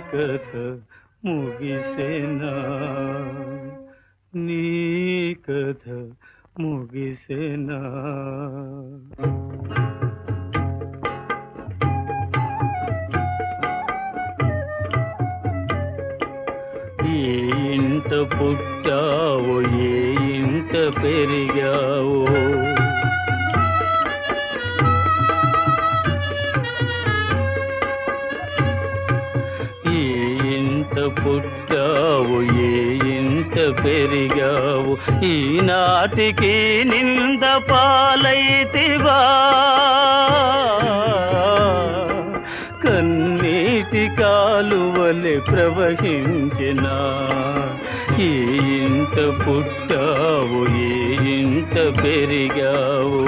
కథ ముగిసేనా నీ కథ ముగిసేనా ఏ ఇంట పుట్టావో ఏ ఇంట పెరిగావో ఏ ఇంట పుట్టావు ఏ ఇంట పెరిగావు ఈనాటికి నింద పాలైతివా కన్నీటి కాలువలె ప్రవహించిన ఏ ఇంట పుట్టావు ఏ ఇంట పెరిగావు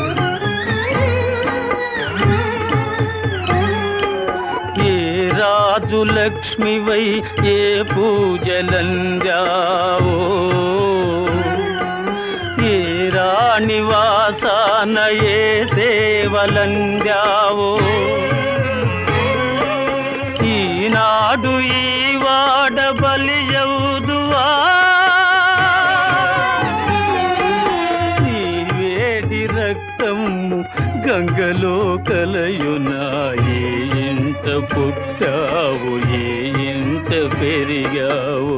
ఏ రాజు లక్ష్మివై ఏ పూజలంజావో ఏ రాణి వాసాన ఏ సేవలంజావో ఈనాడు ఈ వాడ బలియవుదువా ఈ వేడి రక్తము గంగలో కలయునా ఏ ఇంత పుట్టావు ఏ ఇంత పెరిగావు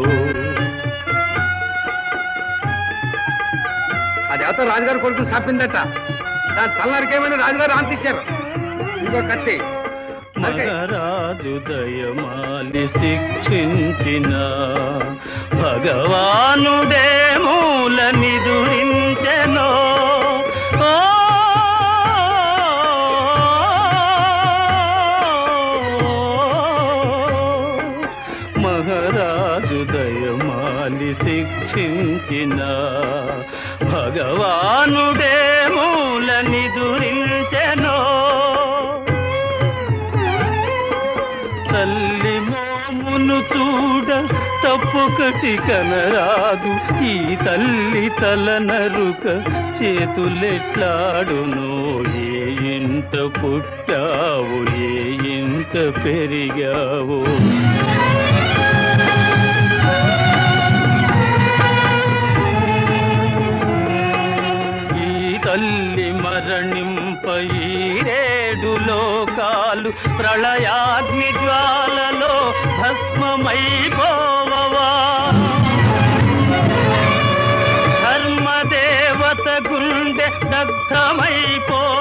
అది ఎవతో రాజుగారు కొడుకు చంపిందట దాని తలనరికేమని రాజుగారు ఆంతిచ్చారు ఇంకో కత్తి నరికేయ్. మహారాజు దయమాలి శిక్షించిన భగవానుడే మూల నిదురించెనో ఓ మహారాజు దయమాలి శిక్షించిన భగవానుడే మూల నిదురించెనో తల్లి మోమును చూడ తప్పొకటి కనరాదు ఈ తల్లి తల నరుక చేతులెట్లాడును ఏ ఇంట పుట్టావు ఏ ఇంట పెరిగావు ఈ తల్లి మరణింప ఈ రేడు లోకాలు ప్రళయాగ్ని జ్వాలలో భస్మమైపోవవా ధర్మదేవత గుండె దగ్ధమైపో